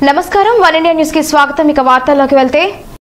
నమస్కారం one India news కి స్వాగతం ఇక వార్తల్లోకి వెళ్తే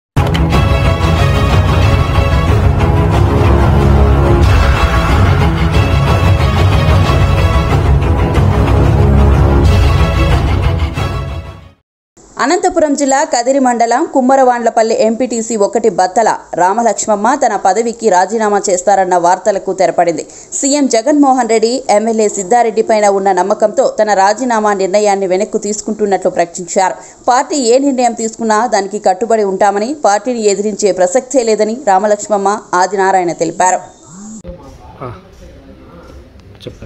అనంతపురం జిల్లా కదిరి మండలం కుమ్మరవాండ్లపల్లి ఎంపీటీసీ ఒకటి బత్తల రామలక్ష్మమ్మ తన పదవికి రాజీనామా చేస్తారన్న వార్తలకు తెరపడింది సీఎం జగన్మోహన్ రెడ్డి ఎమ్మెల్యే సిద్ధారెడ్డి పైన ఉన్న నమ్మకంతో తన రాజీనామా నిర్ణయాన్ని వెనక్కు తీసుకుంటున్నట్లు ప్రకటించారు పార్టీ ఏ నిర్ణయం తీసుకున్నా దానికి కట్టుబడి ఉంటామని పార్టీని ఎదిరించే ప్రసక్తే లేదని రామలక్ష్మమ్మ ఆదినారాయణ తెలిపారు ఆ, చెప్పు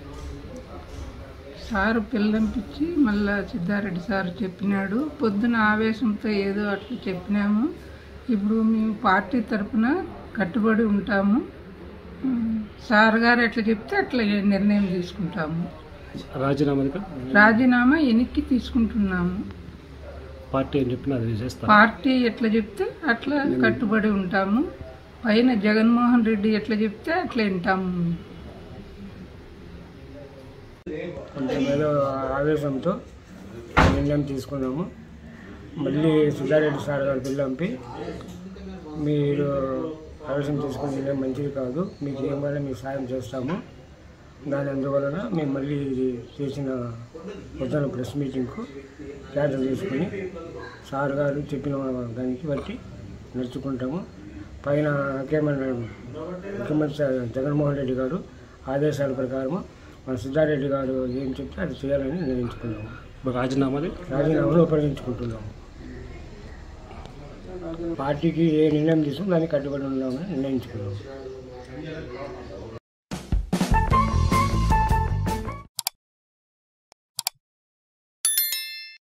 సారు పిల్లంపించి మళ్ళా సిద్ధారెడ్డి సార్ చెప్పినాడు పొద్దున ఆవేశంతో ఏదో అట్లా చెప్పినాము ఇప్పుడు మేము పార్టీ తరపున కట్టుబడి ఉంటాము ఉమ్, సార్ గారు ఎట్లా చెప్తే అట్లా నిర్ణయం తీసుకుంటాము రాజీనామాకి రాజీనామా వెనక్కి తీసుకుంటున్నాము పార్టీ ఏం చెప్పినా అది చేస్తా పార్టీ ఎట్లా చెప్తే అట్లా కట్టుబడి ఉంటాము పైన జగన్మోహన్ రెడ్డి ఎట్లా చెప్తే అట్లా వింటాము కొంచెం ఏదో ఆవేశంతో నిర్ణయం తీసుకున్నాము మళ్ళీ సుధారెడ్డి సార్ గారు పిల్లంపి మీరు ఆవేశం తీసుకునే నిర్ణయం మంచిది కాదు మీకు ఏమైనా మీకు సాయం చేస్తాము దాని అందువలన మేము మళ్ళీ ఇది చేసిన పొద్దున ప్రెస్ మీటింగ్కు క్యాన్సిల్ చేసుకుని సార్ గారు చెప్పిన దానికి బట్టి నడుచుకుంటాము పైన ముఖ్యమైన ముఖ్యమంత్రి జగన్మోహన్ రెడ్డి గారు ఆదేశాల ప్రకారము మన సిద్ధారెడ్డి గారు ఏం చెప్తే అది చేయాలని నిర్ణయించుకున్నాము ఇప్పుడు రాజీనామాది రాజీనామాను ఉపయోగించుకుంటున్నాము పార్టీకి ఏ నిర్ణయం తీసుకుని దానికి కట్టుబడి ఉన్నామని నిర్ణయించుకున్నాము